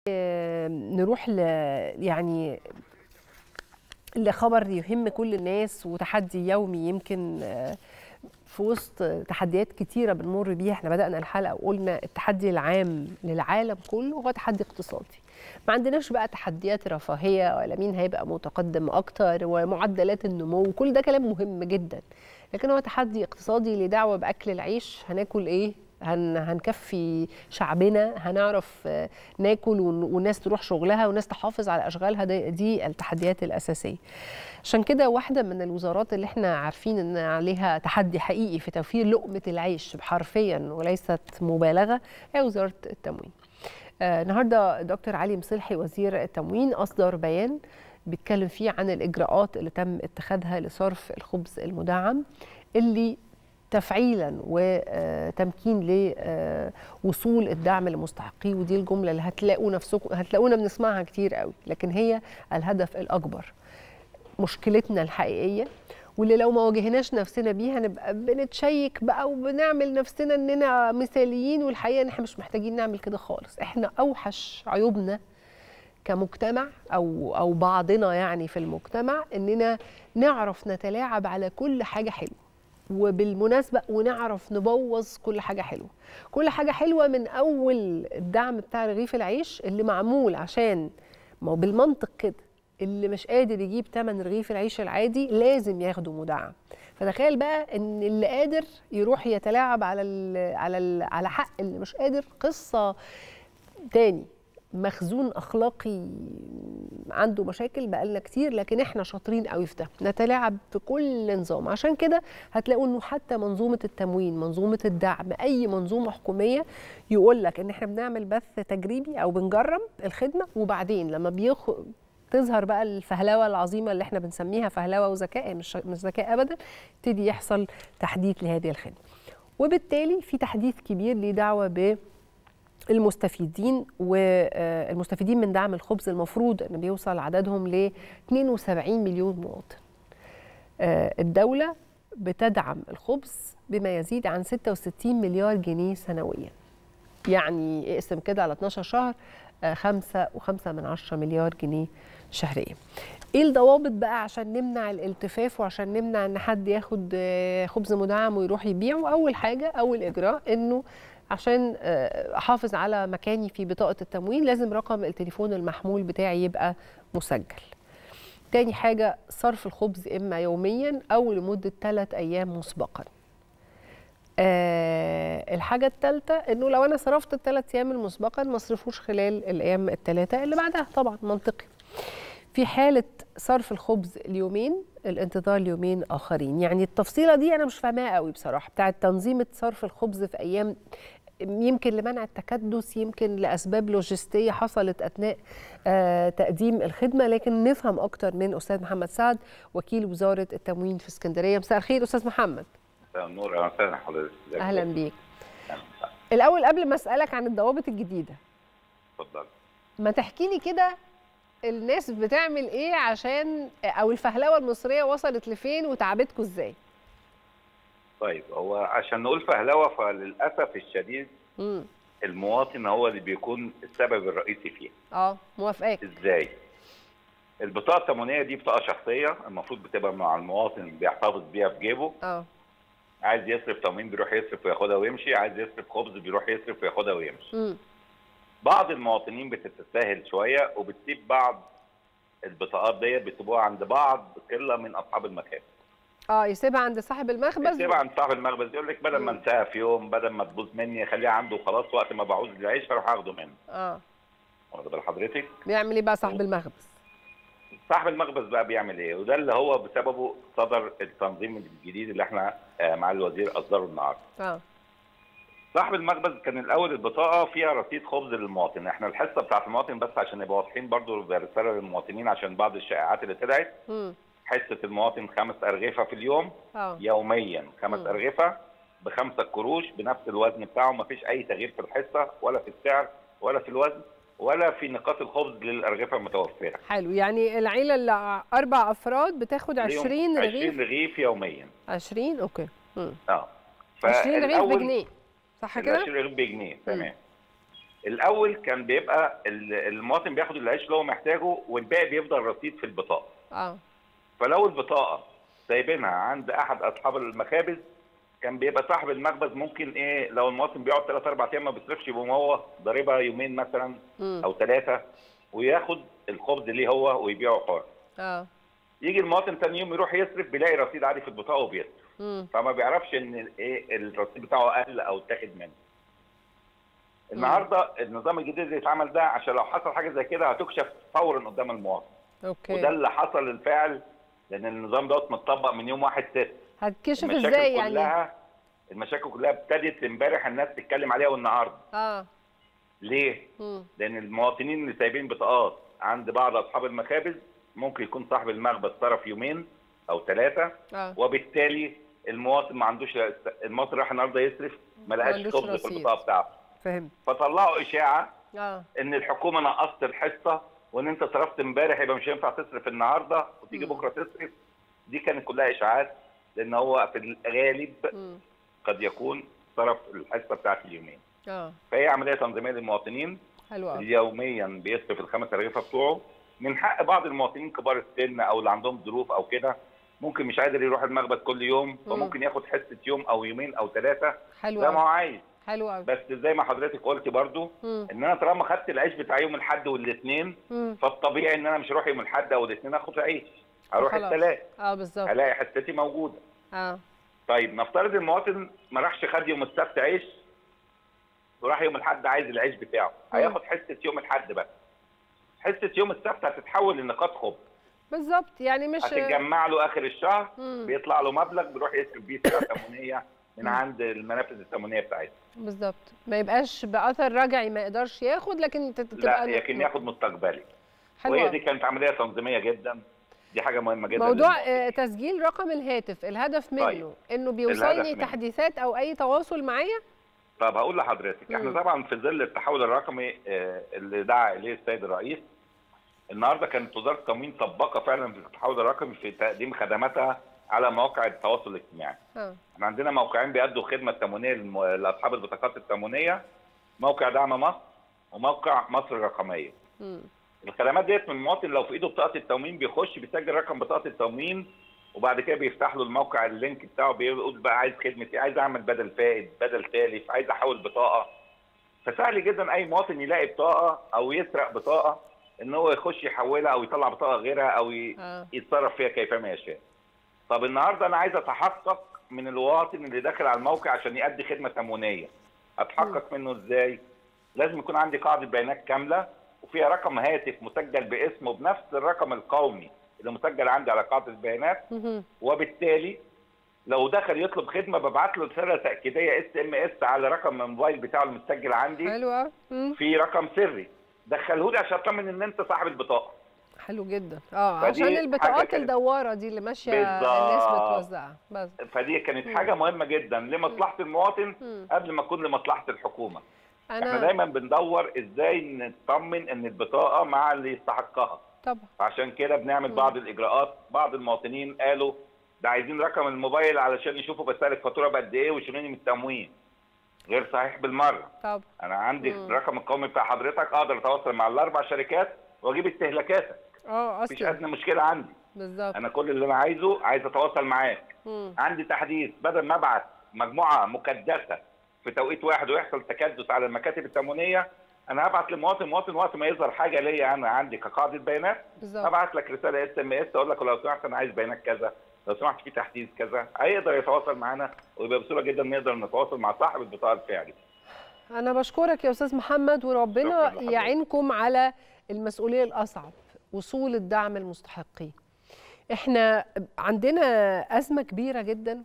نروح ل يعني لخبر يهم كل الناس وتحدي يومي يمكن في وسط تحديات كتيره بنمر بيها احنا بدانا الحلقه وقلنا التحدي العام للعالم كله هو تحدي اقتصادي ما عندناش بقى تحديات رفاهيه ولا مين هيبقى متقدم اكتر ومعدلات النمو كل ده كلام مهم جدا لكن هو تحدي اقتصادي ليه دعوه باكل العيش هناكل ايه هن هنكفي شعبنا هنعرف ناكل والناس تروح شغلها والناس تحافظ على اشغالها دي, دي التحديات الاساسيه عشان كده واحده من الوزارات اللي احنا عارفين ان عليها تحدي حقيقي في توفير لقمه العيش حرفيا وليست مبالغه هي وزاره التموين آه النهارده دكتور علي مصلحي وزير التموين اصدر بيان بيتكلم فيه عن الاجراءات اللي تم اتخاذها لصرف الخبز المدعم اللي تفعيلا وتمكين لوصول الدعم لمستحقيه ودي الجمله اللي هتلاقوا نفسكم هتلاقونا بنسمعها كتير قوي لكن هي الهدف الاكبر مشكلتنا الحقيقيه واللي لو ما واجهناش نفسنا بيها نبقى بنتشيك بقى وبنعمل نفسنا اننا مثاليين والحقيقه ان احنا مش محتاجين نعمل كده خالص احنا اوحش عيوبنا كمجتمع او او بعضنا يعني في المجتمع اننا نعرف نتلاعب على كل حاجه حلوه وبالمناسبة ونعرف نبوظ كل حاجة حلوة كل حاجة حلوة من أول الدعم بتاع رغيف العيش اللي معمول عشان ما هو بالمنطق كده اللي مش قادر يجيب تمن رغيف العيش العادي لازم ياخده مدعم فتخيل بقى ان اللي قادر يروح يتلاعب على ال على ال على حق اللي مش قادر قصه تاني مخزون اخلاقي عنده مشاكل بقالنا كتير لكن احنا شاطرين قوي في ده نتلاعب في كل نظام عشان كده هتلاقوا انه حتى منظومه التموين منظومه الدعم اي منظومه حكوميه يقول لك ان احنا بنعمل بث تجريبي او بنجرب الخدمه وبعدين لما بيخ تظهر بقى الفهلوه العظيمه اللي احنا بنسميها فهلوه وذكاء مش مش ذكاء ابدا يبتدي يحصل تحديث لهذه الخدمه وبالتالي في تحديث كبير ليه دعوه ب المستفيدين والمستفيدين من دعم الخبز المفروض ان بيوصل عددهم ل 72 مليون مواطن. الدوله بتدعم الخبز بما يزيد عن 66 مليار جنيه سنويا. يعني اقسم كده على 12 شهر 5 و5 من 10 مليار جنيه شهريا. ايه الضوابط بقى عشان نمنع الالتفاف وعشان نمنع ان حد ياخد خبز مدعم ويروح يبيعه؟ اول حاجه اول اجراء انه عشان احافظ على مكاني في بطاقه التموين لازم رقم التليفون المحمول بتاعي يبقى مسجل تاني حاجه صرف الخبز اما يوميا او لمده ثلاث ايام مسبقا أه الحاجة الثالثة انه لو انا صرفت الثلاث ايام مسبقا ما اصرفوش خلال الايام الثلاثة اللي بعدها طبعا منطقي في حالة صرف الخبز اليومين الانتظار ليومين اخرين يعني التفصيله دي انا مش فاهماها قوي بصراحه بتاعه تنظيم صرف الخبز في ايام يمكن لمنع التكدس يمكن لاسباب لوجستيه حصلت اثناء آه تقديم الخدمه لكن نفهم اكتر من استاذ محمد سعد وكيل وزاره التموين في اسكندريه مساء الخير استاذ محمد مساء النور اهلا وسهلا حضرتك اهلا بيك الاول قبل ما اسالك عن الضوابط الجديده اتفضل ما تحكي لي كده الناس بتعمل ايه عشان او الفهلوه المصريه وصلت لفين وتعبتكم ازاي؟ طيب هو عشان نقول فهلوه فللاسف الشديد امم المواطن هو اللي بيكون السبب الرئيسي فيها. اه موافقاك ازاي؟ البطاقه التموينيه دي بطاقه شخصيه المفروض بتبقى مع المواطن بيحتفظ بيها في جيبه. اه عايز يصرف تموين بيروح يصرف وياخدها ويمشي، عايز يصرف خبز بيروح يصرف وياخدها ويمشي. امم بعض المواطنين بتتساهل شويه وبتسيب بعض البطاقات ديت بتسيبوها عند بعض قله من اصحاب المكان. اه يسيبها عند صاحب المخبز يسيبها عند صاحب المخبز يقول لك بدل ما انساها في يوم بدل ما تبوظ مني خليها عنده وخلاص وقت ما بعوز العيش اروح اخده منه. اه واخد بال حضرتك؟ بيعمل ايه بقى صاحب المخبز؟ صاحب المخبز بقى بيعمل ايه؟ وده اللي هو بسببه صدر التنظيم الجديد اللي احنا آه مع الوزير اصدره النهارده. اه صاحب المخبز كان الاول البطاقه فيها رصيد خبز للمواطن، احنا الحصه بتاعت المواطن بس عشان نبقى واضحين برضو برساله للمواطنين عشان بعض الشائعات اللي طلعت امم حصه المواطن خمس ارغفه في اليوم اه يوميا خمس مم. ارغفه بخمسه قروش بنفس الوزن بتاعه ما فيش اي تغيير في الحصه ولا في السعر ولا في الوزن ولا في نقاط الخبز للارغفه المتوفره. حلو يعني العيله اللي اربع افراد بتاخد 20 20 رغيف رغيف يوميا 20 اوكي امم اه 20 رغيف فالأول- بجنيه صح ال كده؟ 20 رغيف بجنيه تمام الاول كان بيبقى ال- المواطن بياخد العيش اللي هو محتاجه والباقي بيفضل رصيد في البطاقه اه فلو البطاقه سايبينها عند احد اصحاب المخابز كان بيبقى صاحب المخبز ممكن ايه لو المواطن بيقعد 3 4 ايام ما بيصرفش يبقى هو ضاربها يومين مثلا مم. او ثلاثه وياخد الخبز ليه هو ويبيعه حر اه يجي المواطن تاني يوم يروح يصرف بيلاقي رصيد عادي في البطاقه وبيصرف مم. فما بيعرفش ان ايه الرصيد بتاعه قل او اتاخد منه النهارده النظام الجديد اللي اتعمل ده عشان لو حصل حاجه زي كده هتكشف فورا قدام المواطن وده اوكي اللي حصل بالفعل لان النظام دوت متطبق من يوم 1 6 هتكشف المشاكل ازاي يعني كلها المشاكل كلها ابتدت امبارح الناس تتكلم عليها والنهارده اه ليه؟ مم. لان المواطنين اللي سايبين بطاقات عند بعض اصحاب المخابز ممكن يكون صاحب المخبز صرف يومين او ثلاثه اه وبالتالي المواطن ما عندوش المواطن راح النهارده يصرف ما لقاش عندوش خبز رصيد. في البطاقه بتاعته فهمت فطلعوا اشاعه اه ان الحكومه نقصت الحصه وان انت صرفت امبارح يبقى مش هينفع تصرف النهارده وتيجي مم. بكره تصرف دي كانت كلها اشاعات لان هو في الغالب مم. قد يكون صرف الحصه بتاعت اليومين اه فهي عمليه تنظيميه للمواطنين حلو قوي يوميا بيصرف الخمس رغيفه بتوعه من حق بعض المواطنين كبار السن او اللي عندهم ظروف او كده ممكن مش قادر يروح المخبز كل يوم فممكن ياخد حصه يوم او يومين او ثلاثه حلو زي ما قوي هو عايز حلو قوي بس زي ما حضرتك قلت برضو مم. ان انا طالما خدت العيش بتاع يوم الاحد والاثنين مم. فالطبيعي ان انا مش هروح يوم الاحد او الاثنين اخد عيش هروح خلاص. الثلاث اه بالظبط هلاقي حصتي موجوده اه طيب نفترض المواطن ما راحش خد يوم السبت عيش وراح يوم الاحد عايز العيش بتاعه مم. هياخد حصه يوم الاحد بس حصه يوم السبت هتتحول لنقاط خبز بالظبط يعني مش هتتجمع له اخر الشهر مم. بيطلع له مبلغ بيروح يصرف بيه سلعه تموينيه من عند المنافذ التموينيه بتاعتها بالظبط ما يبقاش باثر رجعي ما يقدرش ياخد لكن تت- لا تبقى لكن ياخد مستقبلي حلو وهي قوي. دي كانت عمليه تنظيميه جدا دي حاجه مهمه جدا موضوع للمواطنين. آه، تسجيل رقم الهاتف الهدف منه طيب. انه بيوصلني الهدف منه. تحديثات او اي تواصل معايا طب هقول لحضرتك احنا مم. طبعا في ظل التحول الرقمي آه، اللي دعا اليه السيد الرئيس النهارده كانت وزاره التموين طبقه فعلا في التحول الرقمي في تقديم خدماتها على مواقع التواصل الاجتماعي. اه احنا عندنا موقعين بيأدوا خدمه تموينيه للم- لاصحاب البطاقات التموينيه موقع دعم مصر وموقع مصر الرقميه. مم. الخدمات ديت من المواطن لو في ايده بطاقه التموين بيخش بيسجل رقم بطاقه التموين وبعد كده بيفتح له الموقع اللينك بتاعه بيقول بقى عايز خدمه ايه عايز اعمل بدل فائد بدل تالف عايز احول بطاقه فسهل جدا اي مواطن يلاقي بطاقه او يسرق بطاقه ان هو يخش يحولها او يطلع بطاقه غيرها او ي- اه يتصرف فيها كيفما يشاء. طب النهارده انا عايز اتحقق من المواطن اللي داخل على الموقع عشان يؤدي خدمه تموينيه. اتحقق منه ازاي؟ لازم يكون عندي قاعده بيانات كامله وفيها رقم هاتف مسجل باسمه بنفس الرقم القومي اللي مسجل عندي على قاعده البيانات مهم. وبالتالي لو دخل يطلب خدمه ببعت له رساله تاكيديه اس ام اس على رقم الموبايل بتاعه المسجل عندي حلو قوي مم. في رقم سري دخله لي عشان اطمن ان انت صاحب البطاقه. حلو جدا اه فدي عشان حاجة البطاقات كانت- الدواره دي اللي ماشيه بالظبط. الناس بتوزعها بس فدي كانت حاجه مهمه جدا لمصلحه المواطن مم. قبل ما تكون لمصلحه الحكومه احنا انا دايما بندور ازاي نطمن ان البطاقه مع اللي يستحقها طبعا عشان كده بنعمل مم. بعض الاجراءات بعض المواطنين قالوا ده عايزين رقم الموبايل علشان يشوفوا بسالك فاتوره بقد ايه ويشيلوني من التموين غير صحيح بالمره طبعا انا عندي مم. الرقم القومي بتاع حضرتك اقدر اتواصل مع الاربع شركات واجيب استهلاكاتك اه مفيش اصلا ادنى مشكله عندي بالظبط انا كل اللي انا عايزه عايز اتواصل معاك مم. عندي تحديث بدل ما ابعت مجموعه مكدسه في توقيت واحد ويحصل تكدس على المكاتب التموينيه انا هبعت للمواطن المواطن وقت ما يظهر حاجه ليا انا عندي كقاعده بيانات بالظبط ابعت لك رساله اس ام اس اقول لك لو سمحت انا عايز بيانات كذا لو سمحت في تحديث كذا هيقدر يتواصل معانا ويبقى بسهوله جدا نقدر نتواصل مع صاحب البطاقه الفعلي انا بشكرك يا استاذ محمد وربنا شكراً لحضرتك. يعينكم على المسؤوليه الاصعب وصول الدعم المستحقين احنا عندنا ازمه كبيره جدا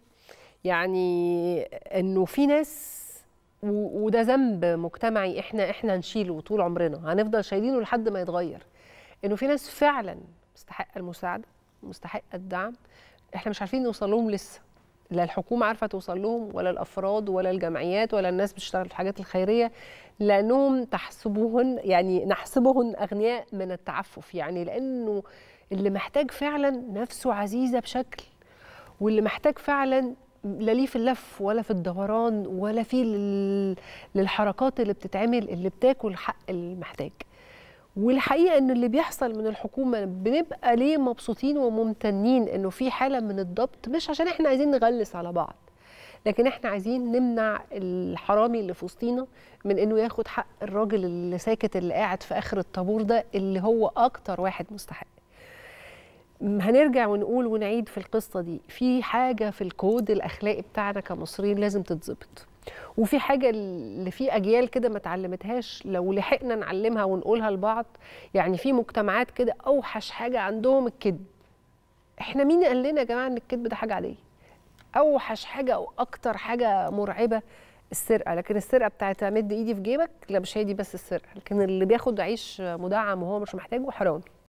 يعني انه في ناس و- وده ذنب مجتمعي احنا احنا نشيله طول عمرنا هنفضل شايلينه لحد ما يتغير انه في ناس فعلا مستحقه المساعده مستحقه الدعم احنا مش عارفين نوصل لهم لسه لا الحكومه عارفه توصل لهم ولا الافراد ولا الجمعيات ولا الناس بتشتغل في الحاجات الخيريه لانهم تحسبهن يعني نحسبهن اغنياء من التعفف يعني لانه اللي محتاج فعلا نفسه عزيزه بشكل واللي محتاج فعلا لا ليه في اللف ولا في الدوران ولا في لل- للحركات اللي بتتعمل اللي بتاكل حق المحتاج والحقيقه ان اللي بيحصل من الحكومه بنبقى ليه مبسوطين وممتنين انه في حاله من الضبط مش عشان احنا عايزين نغلس على بعض لكن احنا عايزين نمنع الحرامي اللي في وسطينا من انه ياخد حق الراجل اللي ساكت اللي قاعد في اخر الطابور ده اللي هو اكتر واحد مستحق م- هنرجع ونقول ونعيد في القصه دي في حاجه في الكود الاخلاقي بتاعنا كمصريين لازم تتظبط وفي حاجه اللي في اجيال كده ما اتعلمتهاش لو لحقنا نعلمها ونقولها لبعض يعني في مجتمعات كده اوحش حاجه عندهم الكذب احنا مين قال لنا يا جماعه ان الكذب ده حاجه عاديه اوحش حاجه او اكتر حاجه مرعبه السرقه لكن السرقه بتاعت امد ايدي في جيبك لا مش هي دي بس السرقه لكن اللي بياخد عيش مدعم وهو مش محتاجه حرامي